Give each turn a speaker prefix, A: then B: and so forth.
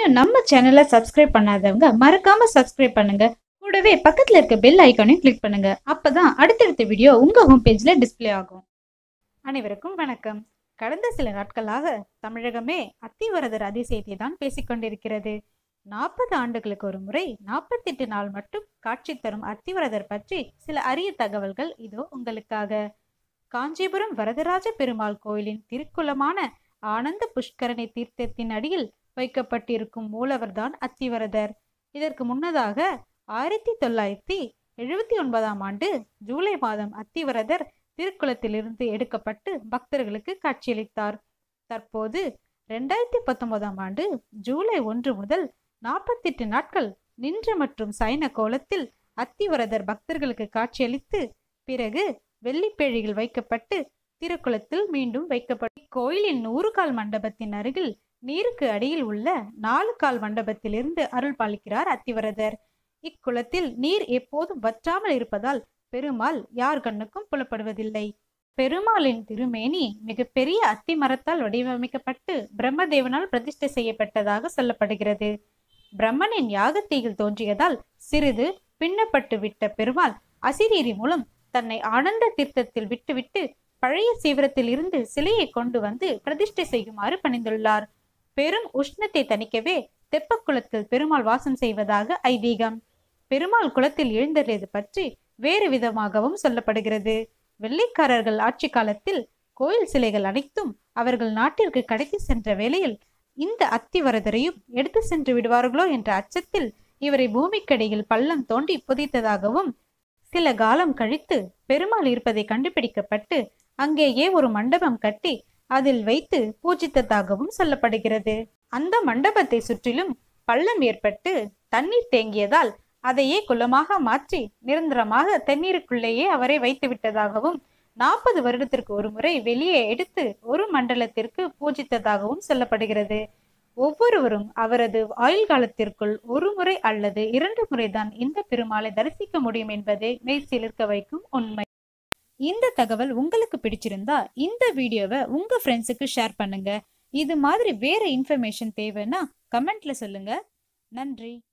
A: இன்னும் நம்ம சேனலை சப்ஸ்கிரைப் பண்ணாதவங்க மறக்காம சப்ஸ்கிரைப் பண்ணுங்க கூடவே பக்கத்துல இருக்க பெல் ஐக்கானையும் கிளிக் பண்ணுங்க அப்பதான் அடுத்தடுத்த வீடியோ உங்க ஹோம் பேஜ்ல டிஸ்ப்ளே ஆகும் அனைவருக்கும் வணக்கம் கடந்த சில நாட்களாக தமிழகமே அத்திவரதர் அதிசயத்தை தான் பேசிக்கொண்டிருக்கிறது நாற்பது ஆண்டுகளுக்கு ஒரு முறை நாற்பத்தெட்டு நாள் மட்டும் காட்சி தரும் அத்திவரதர் பற்றி சில அரிய தகவல்கள் இதோ உங்களுக்காக காஞ்சிபுரம் வரதராஜ பெருமாள் கோயிலின் திருக்குளமான ஆனந்த புஷ்கரணி தீர்த்தத்தின் அடியில் வைக்கப்பட்டிருக்கும் மூலவர்தான் அத்திவரதர் இதற்கு முன்னதாக ஆயிரத்தி தொள்ளாயிரத்தி எழுபத்தி ஒன்பதாம் ஆண்டு ஜூலை மாதம் அத்திவரதர் திருக்குளத்திலிருந்து எடுக்கப்பட்டு பக்தர்களுக்கு காட்சியளித்தார் தற்போது ரெண்டாயிரத்தி பத்தொன்பதாம் ஆண்டு ஜூலை ஒன்று முதல் நாற்பத்தெட்டு நாட்கள் நின்ற மற்றும் சைன கோலத்தில் அத்திவரதர் பக்தர்களுக்கு காட்சியளித்து பிறகு வெள்ளிப்பேழிகள் வைக்கப்பட்டு திருக்குளத்தில் மீண்டும் வைக்கப்பட்டு கோயிலின் நூறு கால் மண்டபத்தின் அருகில் நீருக்கு அடியில் உள்ள நாலு கால் மண்டபத்திலிருந்து அருள் பாலிக்கிறார் அத்திவரதர் இக்குளத்தில் நீர் எப்போதும் வற்றாமல் இருப்பதால் பெருமாள் யார் கண்ணுக்கும் புலப்படுவதில்லை பெருமாளின் திருமேனி மிகப்பெரிய அத்தி மரத்தால் வடிவமைக்கப்பட்டு பிரம்மதேவனால் பிரதிஷ்டை செய்யப்பட்டதாக சொல்லப்படுகிறது பிரம்மனின் யாகத்தீயில் தோன்றியதால் சிறிது பின்னப்பட்டு விட்ட பெருமாள் அசிரீரி மூலம் தன்னை ஆனந்த தீர்த்தத்தில் விட்டுவிட்டு பழைய சீவரத்தில் இருந்து சிலையை கொண்டு வந்து பிரதிஷ்டை செய்யுமாறு பணிந்துள்ளார் பெரும் உஷ்ணத்தை தணிக்கவே தெப்பக்குளத்தில் பெருமாள் வாசம் செய்வதாக ஐதீகம் பெருமாள் குளத்தில் எழுந்தறியது பற்றி வேறு விதமாகவும் சொல்லப்படுகிறது வெள்ளைக்காரர்கள் ஆட்சி காலத்தில் கோயில் சிலைகள் அனைத்தும் அவர்கள் நாட்டிற்கு கடத்தி சென்ற வேளையில் இந்த அத்திவரதரையும் எடுத்து சென்று விடுவார்களோ என்ற அச்சத்தில் இவரை பூமிக்கடியில் பள்ளம் தோண்டி புதைத்ததாகவும் சில காலம் கழித்து பெருமாள் இருப்பதை கண்டுபிடிக்கப்பட்டு அங்கேயே ஒரு மண்டபம் கட்டி அதில் வைத்து பூஜித்ததாகவும் சொல்லப்படுகிறது அந்த மண்டபத்தை சுற்றிலும் பள்ளம் ஏற்பட்டு தண்ணீர் தேங்கியதால் அதையே குளமாக மாற்றி நிரந்தரமாக தண்ணீருக்குள்ளேயே அவரை வைத்து விட்டதாகவும் நாற்பது வருடத்திற்கு ஒரு முறை வெளியே எடுத்து ஒரு மண்டலத்திற்கு பூஜித்ததாகவும் சொல்லப்படுகிறது ஒவ்வொருவரும் அவரது ஆயுள் காலத்திற்குள் ஒரு முறை அல்லது இரண்டு முறைதான் இந்த பெருமாளை தரிசிக்க முடியும் என்பதை மெய்சிலிருக்க வைக்கும் உண்மை இந்த தகவல் உங்களுக்கு பிடிச்சிருந்தா இந்த வீடியோவை உங்க ஃப்ரெண்ட்ஸுக்கு ஷேர் பண்ணுங்க இது மாதிரி வேற இன்ஃபர்மேஷன் தேவைன்னா கமெண்ட்ல சொல்லுங்க நன்றி